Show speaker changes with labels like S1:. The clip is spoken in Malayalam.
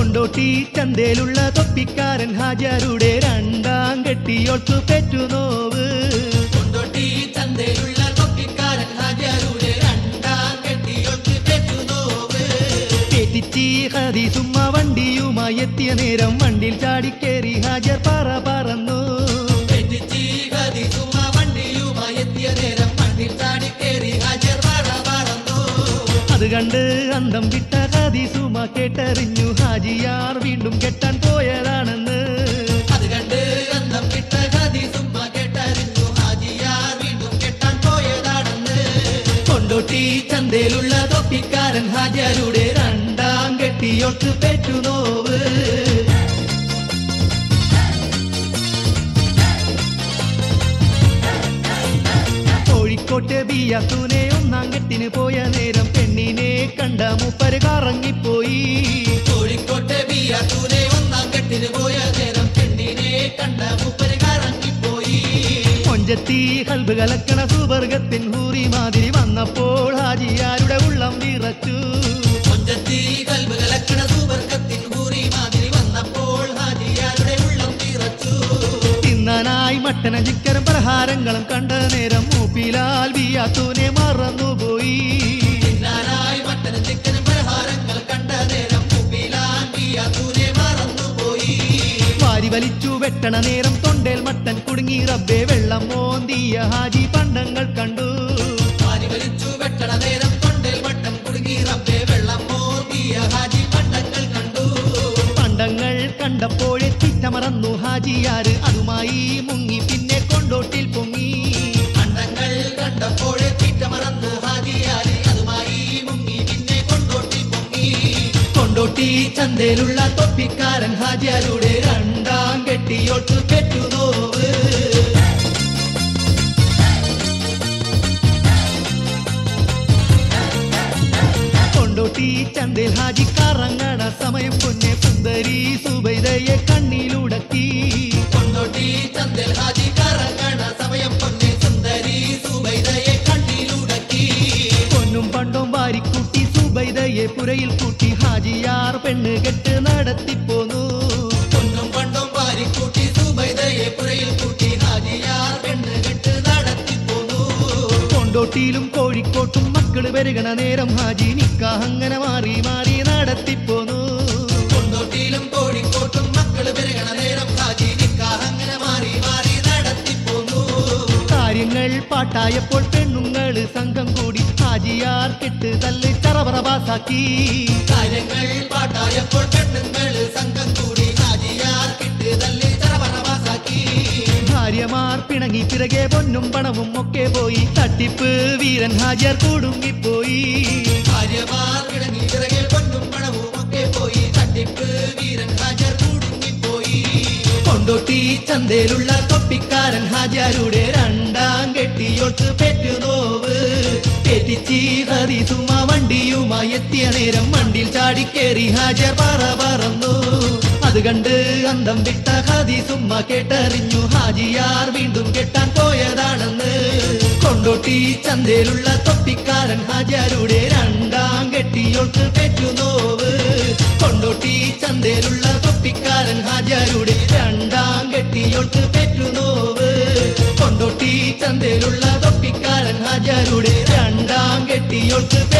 S1: കൊണ്ടോട്ടി ചന്തയിലുള്ള തൊപ്പിക്കാരൻ ഹാജരുടെ രണ്ടാം കെട്ടിയോൾക്ക് പെറ്റുനോവ്
S2: കൊണ്ടോട്ടി ചന്തയിലുള്ള തൊപ്പിക്കാരൻ ഹാജരുടെ രണ്ടാം കെട്ടിയൊട്ട് പെറ്റുനോവ്
S1: പേറ്റിച്ചി ഹദീസുമ്മ വണ്ടിയുമായി എത്തിയ നേരം വണ്ടിയിൽ ചാടിക്കേറി ഹാജർ പറ പറന്നു
S2: പെറ്റിച്ചി ഹദീസുമ വണ്ടിയുമായി എത്തിയ നേരം മണ്ണിൽ ചാടിക്കേറി ഹാജർ പറ പറന്നു
S1: അത് കണ്ട് അന്തം വിട്ട ഹദീസുമ കേട്ടറിഞ്ഞു ഹാജിയാർ വീണ്ടും കെട്ടാൻ പോയതാണെന്ന്
S2: അത് കണ്ട് അന്തം വിട്ട ഹദീസുമ്മ കേട്ടറിഞ്ഞു ഹാജിയാർ വീണ്ടും കെട്ടാൻ പോയതാണെന്ന്
S1: കൊണ്ടോട്ടി ചന്തയിലുള്ള തൊപ്പിക്കാരൻ ഹാജരുടെ രണ്ടാം കെട്ടിയോൾക്ക് പെറ്റുനോവ് കോഴിക്കോട്ടെ ബിയാത്തൂനെ ഒന്നാം കെട്ടിന് പോയ നേരം പെണ്ണിനെ കണ്ട മൂപ്പര് കറങ്ങിപ്പോയി
S2: കോഴിക്കോട്ടെ ബിയാത്തൂരെ ഒന്നാം കെട്ടിന് പോയ നേരം പെണ്ണിനെ കണ്ട മുപ്പര് കറങ്ങിപ്പോയി
S1: കൊഞ്ചത്തി കൽബ് കലക്കണ സുവർഗത്തിൻ ഹൂറി മാതിരി വന്നപ്പോൾ ഹാജിയാരുടെ ഉള്ളം വിറച്ചു
S2: കൊഞ്ചത്തി കൽബ് കലക്കണ സുവർഗത്തിൻ ഹൂറി മാതിരി വന്നപ്പോൾ ഹാജിയാരുടെ ഉള്ളം തീറച്ചു
S1: തിന്നാനായി മട്ടന ചിക്കനും പലഹാരങ്ങളും കണ്ട നേരം മൂപ്പിലാൽ ബിയാത്തൂനെ മറന്നുപോയി
S2: തിന്നാനായി മട്ടനും ചിക്കനും പലഹാരങ്ങൾ കണ്ട നേരം മുമ്പിലാൻ ബിയാത്തൂരെ മറന്നുപോയി
S1: വാരി വലിച്ചു വെട്ടണ നേരം തൊണ്ടേൽ മട്ടൻ കുടുങ്ങി റബ്ബെ വെള്ളം മോന്തിയ ഹാജി പണ്ടങ്ങൾ കണ്ടു
S2: വാരി വലിച്ചു വെട്ടണ നേരം തൊണ്ടിൽ വട്ടം കുടുങ്ങി റബ്ബെ വെള്ളം മോദിയ ഹാജി പണ്ടങ്ങൾ കണ്ടു
S1: പണ്ടങ്ങൾ കണ്ടപ്പോഴേ ചിറ്റമറന്നു ഹാജിയാര് അതുമായി മുങ്ങി പിന്നെ കൊണ്ടോട്ടിൽ പൊങ്ങി
S2: പണ്ടങ്ങൾ കണ്ടപ്പോഴേ തീറ്റ മറന്നു ഹാജിയാരി അതുമായി മുങ്ങി പിന്നെ കൊണ്ടോട്ടി പൊങ്ങി
S1: കൊണ്ടോട്ടി ചന്തയിലുള്ള തൊപ്പിക്കാരൻ ഹാജിയാരുടെ രണ്ടാം കെട്ടിയോട്ട് പെറ്റുനോവ് കൊണ്ടോട്ടി ചന്തയിൽ ഹാജി കറങ്ങണ സമയം പൊന്നെ സുന്ദരി സുബൈദയെ കണ്ണിലുടക്കി
S2: കൊണ്ടോട്ടി ചന്തൽ ഹാജി കറങ്ങണ സമയം പൊന്നെ സുന്ദരി സുബൈദയെ കണ്ണിലുടക്കി
S1: പൊന്നും പണ്ടും വാരിക്കൂട്ടി സുബൈദയെ പുരയിൽ കൂട്ടി ഹാജിയാർ പെണ്ണ് കെട്ട് നടത്തിപ്പോന്നു
S2: പൊന്നും പണ്ടും വാരിക്കൂട്ടി സുബൈദയെ പുരയിൽ കൂട്ടി ഹാജിയാർ പെണ്ണ് കെട്ട് നടത്തിപ്പോന്നു
S1: കൊണ്ടോട്ടിയിലും കോഴിക്കോട്ടും മക്കള് പെരുകണ നേരം ഹാജി നിക്കാ അങ്ങനെ മാറി മാറി നടത്തിപ്പോന്നു
S2: കൊണ്ടോട്ടിയിലും കോഴിക്കോട്ടും മക്കള് പെരുകണ നേരം ഹാജി നിക്കാഹ് അങ്ങനെ മാറി മാറി നടത്തിപ്പോന്നു
S1: കാര്യങ്ങൾ പാട്ടായപ്പോൾ പെണ്ണുങ്ങള് സംഘം കൂടി ഹാജിയാർ കെട്ട് തല്ല് ചറവറ പാസാക്കി
S2: കാര്യങ്ങൾ പാട്ടായപ്പോൾ പെണ്ണുങ്ങള് സംഘം കൂടി ഹാജിയാർ കിട്ട് തല്ലി ചറവറവാസാക്കി
S1: ഭാര്യമാർ പിണങ്ങി പിറകെ പൊന്നും പണവും ഒക്കെ പോയി തട്ടിപ്പ് വീരൻ ഹാജിയാർ കുടുങ്ങിപ്പോയി
S2: ഭാര്യമാർ കിടങ്ങി പിറകെ പൊന്നും പണവും ഒക്കെ പോയി തട്ടിപ്പ് വീരൻ ഹാജർ കുടുങ്ങിപ്പോയി
S1: കൊണ്ടോട്ടി ചന്തയിലുള്ള തൊപ്പിക്കാരൻ ഹാജാരുടെ രണ്ടാം കെട്ടിയോട്ട് പെറ്റുനോവ് പെറ്റിച്ചി ഹരിസുമ വണ്ടിയുമായി എത്തിയ നേരം വണ്ടിയിൽ ചാടിക്കേറി ഹാജർ പറ പറന്നു അത് കണ്ട് അന്തം വിട്ട ഹദീസുമ്മ കേട്ടറിഞ്ഞു ഹാജിയാർ വീണ്ടും കെട്ടാൻ പോയതാണെന്ന് കൊണ്ടോട്ടി ചന്തയിലുള്ള തൊപ്പിക്കാരൻ ഹാജാരുടെ രണ്ടാം കെട്ടിയോൾക്ക് പെറ്റുനോവ് കൊണ്ടോട്ടി ചന്തയിലുള്ള തൊപ്പിക്കാരൻ ഹാജാരുടെ രണ്ടാം കെട്ടിയോൾക്ക് പെറ്റുനോവ് കൊണ്ടോട്ടി ചന്തയിലുള്ള തൊപ്പിക്കാരൻ ഹാജാരുടെ രണ്ടാം കെട്ടിയോൾക്ക്